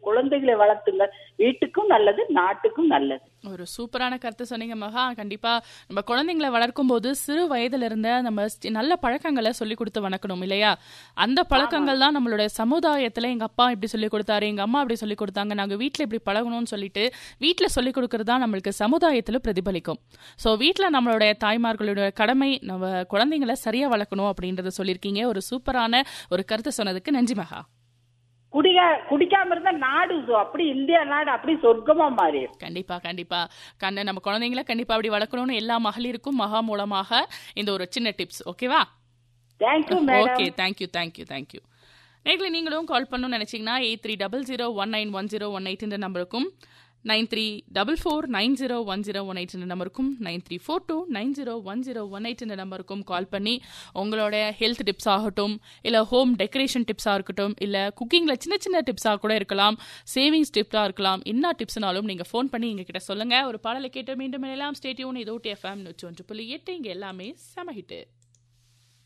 குழந்தைகளை வளர்த்துங்க வீட்டுக்கும் நல்லது நாட்டுக்கும் நல்லது ஒரு சூப்பரான கருத்து சொன்னீங்க மகா கண்டிப்பா நம்ம குழந்தைங்களை வளர்க்கும் போது சிறு வயதுல இருந்த நம்ம ஸ்- நல்ல பழக்கங்களை சொல்லி கொடுத்து வளர்க்கணும் இல்லையா அந்த பழக்கங்கள் தான் நம்மளுடைய சமுதாயத்துல எங்க அப்பா இப்படி சொல்லி கொடுத்தாரு எங்க அம்மா இப்படி சொல்லி கொடுத்தாங்க நாங்க வீட்ல இப்படி பழகணும்னு சொல்லிட்டு வீட்ல சொல்லி கொடுக்கறது தான் நம்மளுக்கு சமுதாயத்துல பிரதிபலிக்கும் சோ வீட்ல நம்மளுடைய தாய்மார்களுடைய கடமை நம்ம குழந்தைங்களை சரியா வளர்க்கணும் அப்படின்றத சொல்லியிருக்கீங்க ஒரு சூப்பரான ஒரு கருத்து சொன்னதுக்கு நன்றி மகா குடிகா குடிக்காம இருந்தா நாடு சு- அப்படி இந்தியா நாடு அப்படி சொர்க்கமா மாறிடும் கண்டிப்பா கண்டிப்பா கண்ண நம்ம குழந்தைங்களை கண்டிப்பா அப்படி வளர்க்கணும்னு எல்லா மகளிருக்கும் மகா மூலமாக இந்த ஒரு சின்ன டிப்ஸ் ஓகேவா thank you madam okay thank you thank you thank you நேர்களை நீங்களும் கால் பண்ணணும்னு நினைச்சீங்கன்னா eight three double zero one nine one zero one eight நம்பருக்கும் nine three double four nine zero one zero one eight நம்பருக்கும் nine three four two nine zero one zero one eight நம்பருக்கும் call பண்ணி உங்களோட health tips ஆகட்டும் இல்லை home decoration டிப்ஸாக இருக்கட்டும் இல்லை குக்கிங்கில் சின்ன சின்ன டிப்ஸாக கூட இருக்கலாம் சேவிங்ஸ் டிப்ஸாக இருக்கலாம் என்ன டிப்ஸ்னாலும் நீங்கள் ஃபோன் பண்ணி எங்ககிட்ட சொல்லுங்கள் ஒரு பாடலை கேட்டு மீண்டும் எல்லாம் ஸ்டேட்யூன் இதோட்டி எஃப்எம் நூற்றி ஒன்று புள்ளி எட்டு இங்கே எல்லாமே செம ஹிட்டு